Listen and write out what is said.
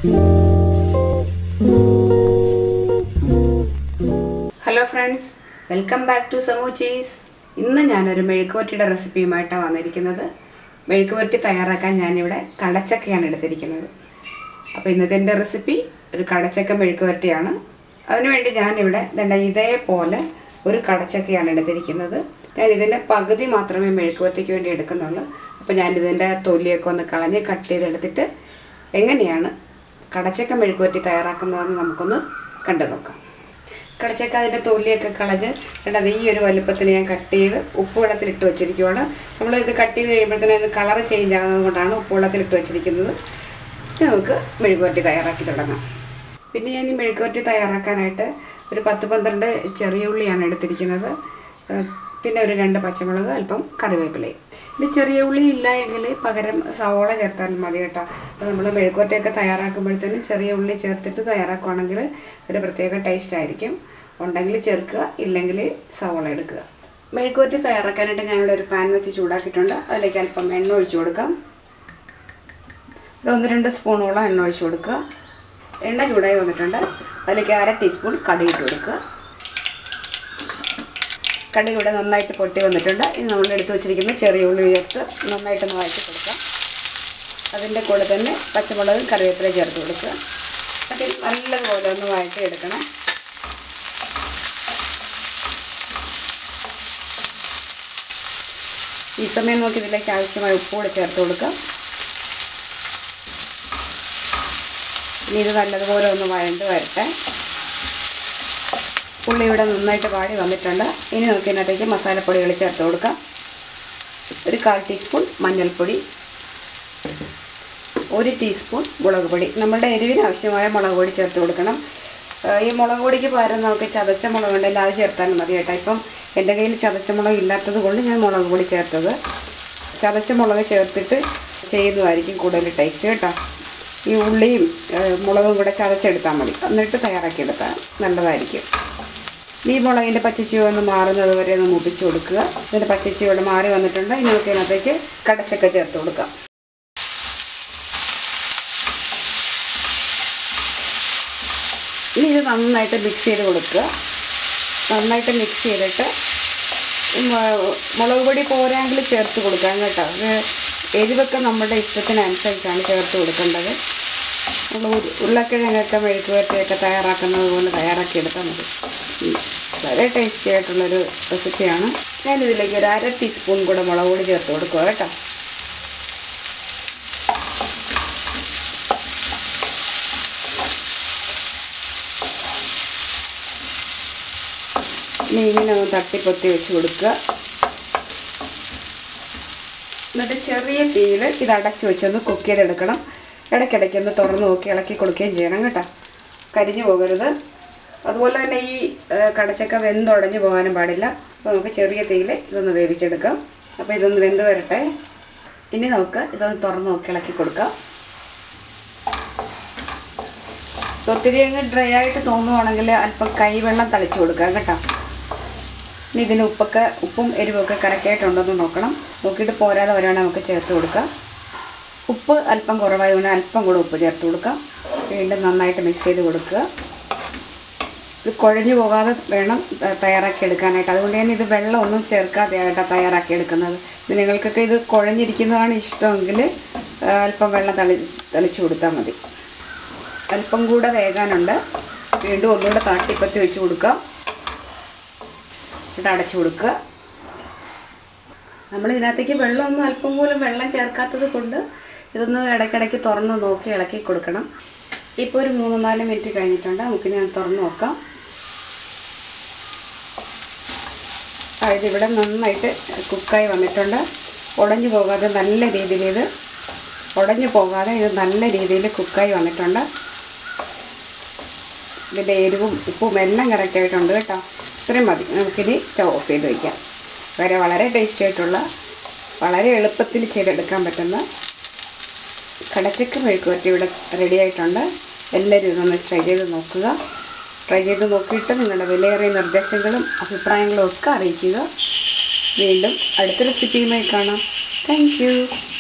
Hello friends welcome back to സമു ചീസ് ഇന്ന് ഞാനൊരു മെഴുക്കുവരട്ടിയുടെ റെസിപ്പിയുമായിട്ടാണ് വന്നിരിക്കുന്നത് മെഴുക്കുവരട്ടി തയ്യാറാക്കാൻ ഞാനിവിടെ കടച്ചക്കയാണ് എടുത്തിരിക്കുന്നത് അപ്പോൾ ഇന്നത്തെ എൻ്റെ റെസിപ്പി ഒരു കടച്ചക്ക മെഴുക്കുവരട്ടിയാണ് അതിനുവേണ്ടി ഞാനിവിടെ ദണ്ട ഇതേപോലെ ഒരു കടച്ചക്കയാണ് എടുത്തിരിക്കുന്നത് ഞാൻ ഇതിൻ്റെ പകുതി മാത്രമേ മെഴുക്കുവരട്ടിക്ക് വേണ്ടി എടുക്കുന്നുള്ളൂ അപ്പോൾ ഞാനിതിൻ്റെ തൊലിയൊക്കെ ഒന്ന് കളഞ്ഞ് കട്ട് ചെയ്തെടുത്തിട്ട് എങ്ങനെയാണ് കടച്ചക്ക മെഴുക്കുവരട്ടി തയ്യാറാക്കുന്നതെന്ന് നമുക്കൊന്ന് കണ്ടു നോക്കാം കടച്ചക്ക അതിൻ്റെ തൊലിയൊക്കെ കളഞ്ഞ് എന്നിട്ട് ഈ ഒരു വലുപ്പത്തിന് ഞാൻ കട്ട് ചെയ്ത് ഉപ്പ് വെള്ളത്തിലിട്ട് വെച്ചിരിക്കുവാണ് നമ്മൾ ഇത് കട്ട് ചെയ്ത് കഴിയുമ്പോഴത്തേനും അതിന് കളർ ചേഞ്ച് ആകുന്നത് കൊണ്ടാണ് ഉപ്പ് വെള്ളത്തിലിട്ട് വെച്ചിരിക്കുന്നത് ഇത് നമുക്ക് മെഴുകുവരട്ടി തയ്യാറാക്കി തുടങ്ങാം പിന്നെ ഞാൻ ഈ മെഴുകുവരട്ടി തയ്യാറാക്കാനായിട്ട് ഒരു പത്ത് പന്ത്രണ്ട് ചെറിയ ഉള്ളിയാണ് എടുത്തിരിക്കുന്നത് ഏഹ് പിന്നെ ഒരു രണ്ട് പച്ചമുളക് അല്പം കറിവേപ്പിലയും ഇനി ചെറിയ ഉള്ളി ഇല്ല എങ്കിൽ പകരം സവോള ചേർത്താലും മതി കേട്ടോ അപ്പോൾ നമ്മൾ മെഴുക്കുവരട്ടിയൊക്കെ തയ്യാറാക്കുമ്പോഴത്തേനും ചെറിയ ഉള്ളി ചേർത്തിട്ട് തയ്യാറാക്കുവാണെങ്കിൽ ഒരു പ്രത്യേക ടേസ്റ്റ് ആയിരിക്കും ഉണ്ടെങ്കിൽ ചേർക്കുക ഇല്ലെങ്കിൽ സവോള എടുക്കുക മെഴുക്കുവരട്ടി തയ്യാറാക്കാനായിട്ട് ഞാനിവിടെ ഒരു പാൻ വെച്ച് ചൂടാക്കിയിട്ടുണ്ട് അതിലേക്ക് അല്പം എണ്ണ ഒഴിച്ചു കൊടുക്കാം ഒരു ഒന്ന് രണ്ട് സ്പൂണോളം എണ്ണ ഒഴിച്ചു കൊടുക്കുക എണ്ണ ചൂടായി വന്നിട്ടുണ്ട് അതിലേക്ക് അര ടീസ്പൂൺ കടുക് ഇട്ട് കൊടുക്കുക കടുക് ഇവിടെ നന്നായിട്ട് പൊട്ടി വന്നിട്ടുണ്ട് ഇനി നമ്മൾ എടുത്ത് വെച്ചിരിക്കുന്ന ചെറിയ ഉള്ളി ചേർത്ത് നന്നായിട്ടൊന്ന് വഴറ്റി കൊടുക്കാം അതിൻ്റെ കൂടെ തന്നെ പച്ചമുളകും കറിവേപ്പില ചേർത്ത് കൊടുക്കുക അത് നല്ലതുപോലെ ഒന്ന് വഴറ്റി എടുക്കണം ഈ സമയം നോക്കി ഇതിലേക്ക് ആവശ്യമായ ഉപ്പുകൂടെ ചേർത്ത് കൊടുക്കാം ഇനി ഇത് നല്ലതുപോലെ ഒന്ന് വഴണ്ട് വരട്ടെ ഉള്ളി ഇവിടെ നന്നായിട്ട് വാടി വന്നിട്ടുണ്ട് ഇനി നമുക്ക് ഇതിനകത്തേക്ക് മസാലപ്പൊടികൾ ചേർത്ത് കൊടുക്കാം ഒരു കാൽ ടീസ്പൂൺ മഞ്ഞൾപ്പൊടി ഒരു ടീസ്പൂൺ മുളക് പൊടി നമ്മുടെ എരിവിന് ആവശ്യമായ മുളക് പൊടി ചേർത്ത് കൊടുക്കണം ഏഹ് ഈ മുളക് പൊടിക്ക് പകരം നമുക്ക് ചതച്ച മുളക് ഉണ്ടെങ്കിൽ അത് ചേർത്താലും മതി കേട്ടോ ഇപ്പം എൻ്റെ കയ്യിൽ ചതച്ച മുളക് ഇല്ലാത്തത് കൊണ്ട് ഞാൻ മുളക് പൊടി ചേർത്തത് ചതച്ച മുളക് ചേർത്തിട്ട് ചെയ്യുന്നതായിരിക്കും കൂടുതൽ ടേസ്റ്റ് കേട്ടോ ഈ ഉള്ളിയും ഏഹ് മുളകും കൂടെ ചതച്ചെടുത്താൽ മതി എന്നിട്ട് തയ്യാറാക്കിയെടുത്താൽ നല്ലതായിരിക്കും ഈ മുളകിൻ്റെ പച്ചച്ചിവ ഒന്ന് മാറുന്നത് വരെ ഒന്ന് മുപ്പിച്ച് കൊടുക്കുക ഇതിൻ്റെ പച്ചച്ചിയോട് മാറി വന്നിട്ടുണ്ട് ഇനി നമുക്ക് ഇതിനകത്തേക്ക് കടച്ചക്ക ചേർത്ത് കൊടുക്കാം ഇനി ഇത് നന്നായിട്ട് മിക്സ് ചെയ്ത് കൊടുക്കുക നന്നായിട്ട് മിക്സ് ചെയ്തിട്ട് മ- മുളക് പൊടി പോരാങ്കിൽ ചേർത്ത് കൊടുക്കാം കേട്ടോ അത് എരിവൊക്കെ നമ്മുടെ ഇഷ്ടത്തിനനുസരിച്ചാണ് ചേർത്ത് കൊടുക്കേണ്ടത് നമ്മൾ ഉരു- ഉരുളക്കിഴങ്ങൊക്കെ മെഴുക്ക് വരട്ടിയൊക്കെ തയ്യാറാക്കുന്നത് പോലെ തയ്യാറാക്കിയെടുത്താൽ മതി ഉം. വളരെ ടേസ്റ്റി ആയിട്ടുള്ളൊരു റെസിപ്പിയാണ് ഞാനിതിലേക്ക് ഒരു അര ടീസ്പൂൺ കൂടെ മുളക് പൊടി ചേർത്ത് കൊടുക്കുക കേട്ടോ ഇനി ഇങ്ങനെ ഒന്ന് തട്ടിപ്പൊത്തി വെച്ച് കൊടുക്കുക എന്നിട്ട് ചെറിയ തീയിൽ ഇത് അടച്ച് വെച്ചൊന്ന് കുക്ക് ചെയ്തെടുക്കണം ഇടയ്ക്കിടയ്ക്ക് ഒന്ന് തുറന്ന് നോക്കി ഇളക്കി കൊടുക്കുകയും ചെയ്യണം കേട്ടോ കരിഞ്ഞു പോകരുത് അതുപോലെ തന്നെ ഈ ഏ, കടച്ചക്ക വെന്തുടഞ്ഞു പോകാനും പാടില്ല അപ്പോൾ നമുക്ക് ചെറിയ തീയിൽ ഇതൊന്ന് വേവിച്ചെടുക്കാം അപ്പോൾ ഇതൊന്ന് വെന്ത് വരട്ടെ ഇനി നമുക്ക് ഇതൊന്ന് തുറന്ന് നോക്കി ഇളക്കി കൊടുക്കാം ഒത്തിരി അങ്ങ് ഡ്രൈ ആയിട്ട് തോന്നുവാണെങ്കിൽ അല്പം കൈവെള്ളം തളിച്ച് കൊടുക്കാം കേട്ടോ ഇനി ഇതിന് ഉപ്പൊക്കെ ഉപ്പും എരിവൊക്കെ കറക്റ്റായിട്ടുണ്ടോയെന്ന് നോക്കണം നോക്കിയിട്ട് പോരാതെ വരുവാണെങ്കിൽ നമുക്ക് ചേർത്ത് കൊടുക്കാം ഉപ്പ് അല്പം കുറവായതുകൊണ്ട് അല്പം കൂടെ ഉപ്പ് ചേർത്ത് കൊടുക്കാം വീണ്ടും നന്നായിട്ട് മിക്സ് ചെയ്ത് കൊടുക്കുക ഇത് കുഴഞ്ഞു പോകാതെ വേണം ത- തയ്യാറാക്കി എടുക്കാനായിട്ട് അതുകൊണ്ട് ഞാൻ ഇത് വെള്ളം ഒന്നും ചേർക്കാതെയായിട്ടാണ് തയ്യാറാക്കി എടുക്കുന്നത് ഇത് നിങ്ങൾക്കൊക്കെ ഇത് കുഴഞ്ഞിരിക്കുന്നതാണ് ഇഷ്ടമെങ്കിൽ ആ, അല്പം വെള്ളം തളി തളിച്ച് കൊടുത്താൽ മതി അല്പം കൂടെ വേകാനുണ്ട് വീണ്ടും ഒന്നുകൂടെ താട്ടിപ്പത്തി വെച്ച് കൊടുക്കാം എന്നിട്ട് അടച്ചു കൊടുക്കുക നമ്മൾ ഇതിനകത്തേക്ക് വെള്ളമൊന്നും അല്പം പോലും വെള്ളം ചേർക്കാത്തത് കൊണ്ട് ഇതൊന്ന് ഇടയ്ക്കിടയ്ക്ക് തുറന്ന് നോക്കി ഇളക്കി കൊടുക്കണം ഇപ്പോൾ ഒരു മൂന്ന് നാല് മിനിറ്റ് കഴിഞ്ഞിട്ടുണ്ട് നമുക്ക് ഞാൻ തുറന്ന് നോക്കാം ആ ഇതിവിടെ നന്നായിട്ട് കുക്കായി വന്നിട്ടുണ്ട് ഉടഞ്ഞു പോകാതെ നല്ല രീതിയിൽ ഇത് ഉടഞ്ഞു പോകാതെ ഇത് നല്ല രീതിയിൽ കുക്കായി വന്നിട്ടുണ്ട് ഇതിൻ്റെ എരിവും ഉപ്പും എല്ലാം കറക്റ്റായിട്ടുണ്ട് കേട്ടോ ഇത്രയും മതി നമുക്കിനി സ്റ്റവ് ഓഫ് ചെയ്ത് വയ്ക്കാം വരെ വളരെ ടേസ്റ്റി ആയിട്ടുള്ള വളരെ എളുപ്പത്തിൽ ചെയ്തെടുക്കാൻ പറ്റുന്ന കടച്ചക്ക മെഴുക്കുവരട്ടി ഇവിടെ റെഡി ആയിട്ടുണ്ട് എല്ലാവരും ഇതൊന്ന് ട്രൈ ചെയ്ത് നോക്കുക ട്രൈ ചെയ്ത് നോക്കിയിട്ട് നിങ്ങളുടെ വിലയേറിയ നിർദ്ദേശങ്ങളും അഭിപ്രായങ്ങളും ഒക്കെ അറിയിക്കുക വീണ്ടും അടുത്ത റെസിപ്പിയുമായി കാണാം താങ്ക്